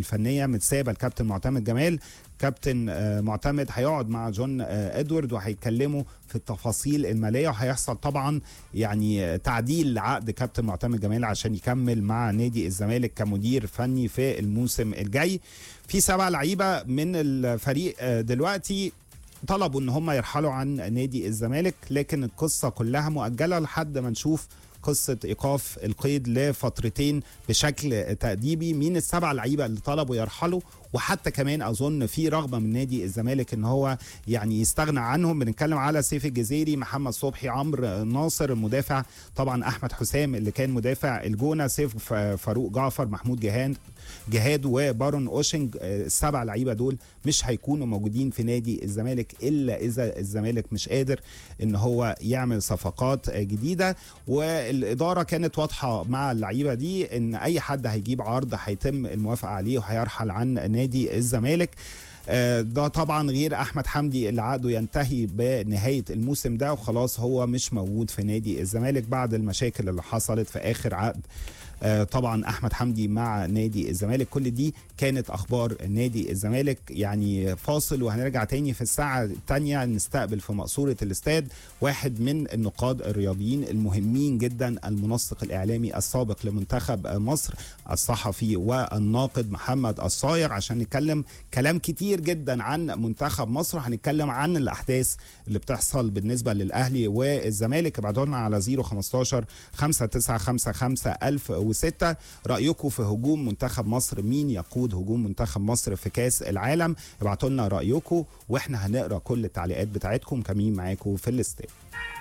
الفنيه متسابه الكابتن معتمد جمال كابتن آه، معتمد هيقعد مع جون آه، ادوارد وهيتكلموا في التفاصيل الماليه وهيحصل طبعا يعني آه، تعديل لعقد كابتن معتمد جمال عشان يكمل مع نادي الزمالك كمدير فني في الموسم الجاي في سبع لعيبه من الفريق آه، دلوقتي طلبوا ان هم يرحلوا عن نادي الزمالك لكن القصه كلها مؤجله لحد ما نشوف قصه ايقاف القيد لفترتين بشكل تاديبي مين السبع لعيبه اللي طلبوا يرحلوا وحتى كمان اظن في رغبه من نادي الزمالك ان هو يعني يستغنى عنهم بنتكلم على سيف الجزيري محمد صبحي عمرو ناصر المدافع طبعا احمد حسام اللي كان مدافع الجونه سيف ف- فاروق جعفر محمود جهان جهاد وبارون اوشنج آه، السبع لعيبه دول مش هيكونوا موجودين في نادي الزمالك الا اذا الزمالك مش قادر ان هو يعمل صفقات آه، جديده والاداره كانت واضحه مع اللعيبه دي ان اي حد هيجيب عرض هيتم الموافقه عليه وهيرحل عن نادي الزمالك آه، ده طبعا غير احمد حمدي اللي عقده ينتهي بنهايه الموسم ده وخلاص هو مش موجود في نادي الزمالك بعد المشاكل اللي حصلت في اخر عقد آه، طبعا احمد حمدي مع نادي الزمالك كل دي كانت اخبار نادي الزمالك يعني فاصل وهنرجع تاني في الساعه الثانيه نستقبل في مقصوره الاستاد واحد من النقاد الرياضيين المهمين جدا المنسق الاعلامي السابق لمنتخب مصر الصحفي والناقد محمد الصايغ عشان نتكلم كلام كتير جدا عن منتخب مصر هنتكلم عن الاحداث اللي بتحصل بالنسبه للاهلي والزمالك ابعتوا لنا على 015 5955 1006 رايكم في هجوم منتخب مصر مين يقود هجوم منتخب مصر في كاس العالم ابعتوا لنا رايكم واحنا هنقرا كل التعليقات بتاعتكم كمين معاكم في الاستاد